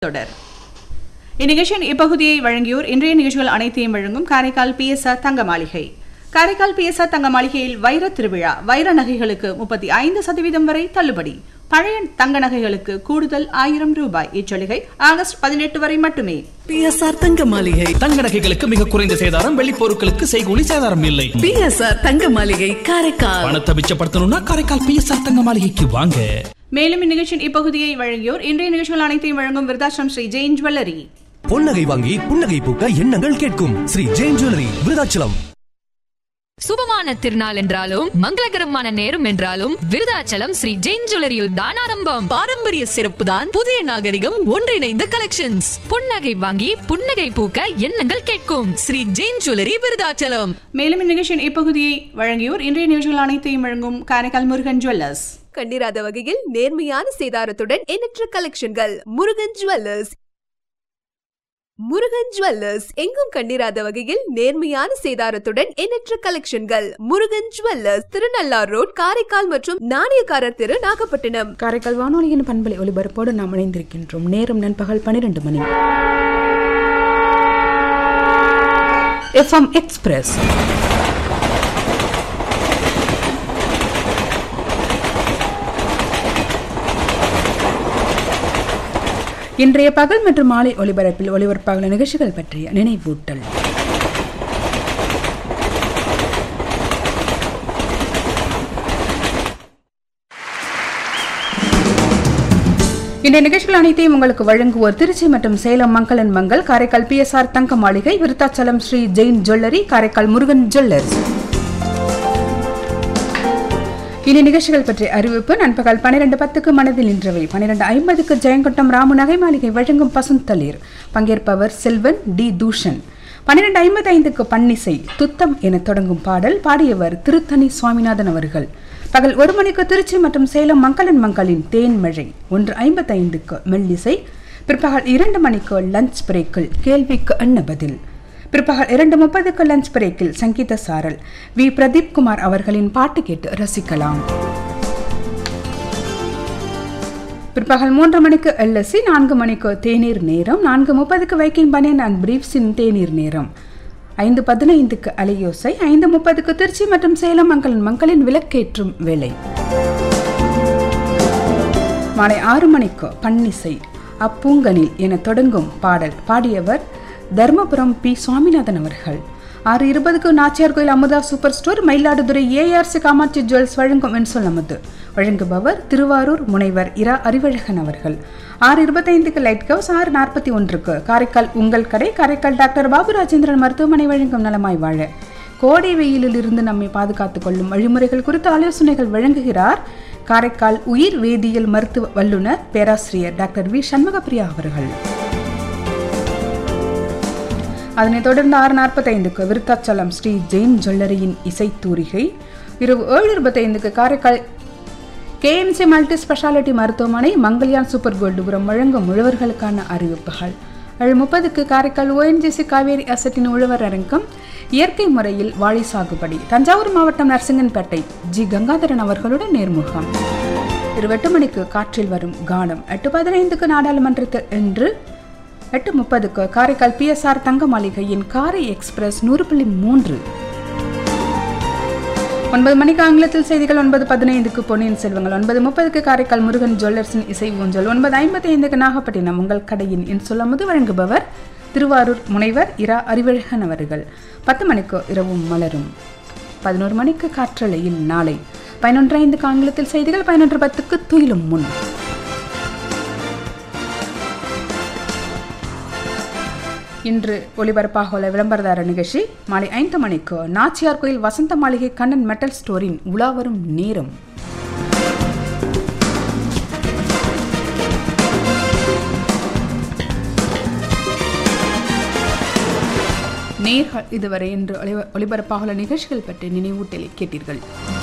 தொடர் இந்நிகழ்ச்சியின் இப்பகுதியை வழங்கியோர் இன்றைய நிகழ்ச்சிகள் அனைத்தையும் வழங்கும் காரைக்கால் பிஎஸ்ஆர் தங்க மாளிகை காரைக்கால் பிஎஸ்ஆர் தங்க மாளிகையில் வைர திருவிழா வைர நகைகளுக்கு முப்பத்தி ஐந்து சதவீதம் வரை தள்ளுபடி பழைய தங்க நகைகளுக்கு கூடுதல் ஆயிரம் ரூபாய் இச்சலுகை ஆகஸ்ட் பதினெட்டு வரை மட்டுமே பிஎஸ்ஆர் தங்க மாளிகை தங்க நகைகளுக்கு மிக குறைந்த சேதாரம் வெள்ளி பொருட்களுக்கு செய்கூலி சேதாரம் இல்லை பிஎஸ்ஆர் தங்க மாளிகை காரைக்கால் பணத்தை மிச்சப்படுத்தணும்னா காரைக்கால் பிஎஸ்ஆர் தங்க மாளிகைக்கு வாங்க மேலும் இந்நிகழ்ச்சியின் இப்பகுதியை வழங்கியோர் இன்றைய நிகழ்ச்சிகள் அனைத்தையும் வழங்கும் விருதாச்சலம் ஸ்ரீ ஜெயின் ஜுவல்லரி பொன்னகை வாங்கி புன்னகை பூக்க எண்ணங்கள் கேட்கும் ஸ்ரீ ஜெயின் ஜுவல்லரி விருதாச்சலம் சுபமான திருநாள் என்றாலும் மங்களகரமான நேரம் என்றாலும் விருதாச்சலம் ஸ்ரீ ஜெயின் ஜுவல்லரியில் தான் ஆரம்பம் பாரம்பரிய சிறப்பு தான் புதிய நாகரிகம் ஒன்றிணைந்த கலெக்ஷன்ஸ் புன்னகை வாங்கி புன்னகை பூக்க எண்ணங்கள் கேட்கும் ஸ்ரீ ஜெயின் ஜுவல்லரி விருதாச்சலம் மேலும் இந்நிகழ்ச்சியின் இப்பகுதியை வழங்கியோர் இன்றைய நிகழ்ச்சிகள் அனைத்தையும் வழங்கும் காரைக்கால் முருகன் ஜுவல்லர்ஸ் கண்டிராத வகையில் நேர்மையான சேதாரத்துடன் எண்ணற்ற கலெக்ஷன்கள் முருகன் ஜுவல்லர்ஸ் முருகன் ஜுவல்லர்ஸ் எங்கும் கண்டிராத வகையில் நேர்மையான சேதாரத்துடன் எண்ணற்ற கலெக்ஷன்கள் முருகன் ஜுவல்லர்ஸ் திருநள்ளார் ரோட் காரைக்கால் மற்றும் நாணயக்காரர் தெரு நாகப்பட்டினம் காரைக்கால் வானொலியின் பண்பலை ஒலிபரப்போடு நாம் இணைந்திருக்கின்றோம் நேரம் நண்பகல் பன்னிரண்டு மணி எஃப்எம் எக்ஸ்பிரஸ் இன்றைய பகல் மற்றும் மாலை ஒலிபரப்பில் ஒலிபரப்பாக நிகழ்ச்சிகள் பற்றிய நினைவூட்டல் இந்த நிகழ்ச்சிகள் அனைத்தையும் உங்களுக்கு வழங்குவோர் திருச்சி மற்றும் சேலம் மங்களன் Mangal Karaikal PSR Thanga Maaligai Virudhachalam Sri Jain jewellery Karaikal Murugan jewellers இனி நிகழ்ச்சிகள் பற்றிய அறிவிப்பு நண்பகல் பன்னிரண்டு பத்துக்கு மனதில் நின்றவை பன்னிரண்டு ஐம்பதுக்கு ஜெயங்கொட்டம் ராமு நகை மாளிகை வழங்கும் பசுந்தளிர் பங்கேற்பவர் செல்வன் டி தூஷன் பன்னிரண்டு ஐம்பது ஐந்துக்கு பன்னிசை துத்தம் என தொடங்கும் பாடல் பாடியவர் திருத்தணி சுவாமிநாதன் அவர்கள் பகல் ஒரு மணிக்கு திருச்சி மற்றும் சேலம் மங்களன் மங்களின் தேன் மழை ஒன்று ஐம்பத்தைந்துக்கு மெல்லிசை பிற்பகல் இரண்டு மணிக்கு லஞ்ச் பிரேக்கில் கேள்விக்கு என்ன பதில் பிற்பகல் இரண்டு முப்பதுக்கு லஞ்ச் பிரேக்கில் சங்கீத சாரல் வி பிரதீப் குமார் அவர்களின் பாட்டு கேட்டு ரசிக்கலாம் பிற்பகல் மூன்று மணிக்கு எல்எஸ்சி நான்கு மணிக்கு தேநீர் நேரம் நான்கு முப்பதுக்கு வைக்கிங் பனியன் அண்ட் பிரீஃப்ஸின் தேநீர் நேரம் ஐந்து பதினைந்துக்கு அலையோசை ஐந்து முப்பதுக்கு திருச்சி மற்றும் சேலம் மங்களின் மங்களின் விளக்கேற்றும் வேலை மாலை ஆறு மணிக்கு பன்னிசை அப்பூங்கனில் என தொடங்கும் பாடல் பாடியவர் தர்மபுரம் பி சுவாமிநாதன் அவர்கள் ஆறு இருபதுக்கு Nachiyar Koil Amutha super store Mayiladuthurai ARC Kamatchi jewels வழங்கும் என்சொல் அமுது வழங்குபவர் திருவாரூர் முனைவர் இரா அறிவழகன் அவர்கள் ஆறு இருபத்தைந்துக்கு லைட் ஹவுஸ் ஆறு நாற்பத்தி ஒன்றுக்கு காரைக்கால் உங்கள் கடை காரைக்கால் டாக்டர் பாபு ராஜேந்திரன் மருத்துவமனை வழங்கும் நலமாய் வாழ கோடை வெயிலில் இருந்து நம்மை பாதுகாத்துக் கொள்ளும் வழிமுறைகள் குறித்த ஆலோசனைகள் வழங்குகிறார் காரைக்கால் உயிர் வேதியியல் மருத்துவ வல்லுநர் பேராசிரியர் டாக்டர் வி சண்முகப்பிரியா அவர்கள் அதனைத் தொடர்ந்து ஆறு நாற்பத்தைந்துக்கு விருத்தாச்சலம் ஸ்ரீ ஜெயின் ஜுவல்லரியின் இசைத்தூரிகை இரவு ஏழு இருபத்தைந்துக்கு காரைக்கால் கேஎம்சி மல்டி ஸ்பெஷாலிட்டி மருத்துவமனை மங்கள்யான் சூப்பர் கோல்டுபுரம் வழங்கும் உழவர்களுக்கான அறிவிப்புகள் ஏழு முப்பதுக்கு காரைக்கால் ஓஎன்ஜிசி காவேரி அசட்டின் உழவர் அரங்கம் இயற்கை முறையில் வாழை சாகுபடி தஞ்சாவூர் மாவட்டம் நரசிங்கன்பேட்டை ஜி கங்காதரன் அவர்களுடன் நேர்முகம் இருபெட்டு மணிக்கு காற்றில் வரும் கானம் எட்டு பதினைந்துக்கு நாடாளுமன்றத்தில் என்று எட்டு முப்பதுக்கு காரைக்கால் பிஎஸ்ஆர் தங்க மாளிகையின் காரை எக்ஸ்பிரஸ் நூறு புள்ளி மூன்று ஒன்பது மணிக்கு ஆங்கிலத்தில் செய்திகள் ஒன்பது பதினைந்துக்கு பொன்னியின் செல்வங்கள் ஒன்பது முப்பதுக்கு காரைக்கால் முருகன் ஜுவல்லர்ஸின் இசை ஊஞ்சல் ஒன்பது ஐம்பத்தி ஐந்துக்கு நாகப்பட்டினம் உங்கள் கடையின் என் சொல்லமுது வழங்குபவர் திருவாரூர் முனைவர் இரா அறிவழகன் அவர்கள் பத்து மணிக்கு இரவும் மலரும் பதினோரு மணிக்கு காற்றலையில் நாளை பதினொன்று ஐந்துக்கு ஆங்கிலத்தில் செய்திகள் பதினொன்று பத்துக்கு துயிலும் முன் இன்று ஒலிபரப்பாக உள்ள விளம்பரதார நிகழ்ச்சி மாலை ஐந்து மணிக்கு நாச்சியார் கோயில் வசந்த மாளிகை கண்ணன் மெட்டல் ஸ்டோரின் உலாவரும் நேரம் நேர்கள் இதுவரை இன்று ஒலிபரப்பாக உள்ள நிகழ்ச்சிகள் பற்றி நினைவூட்டலை கேட்டீர்கள்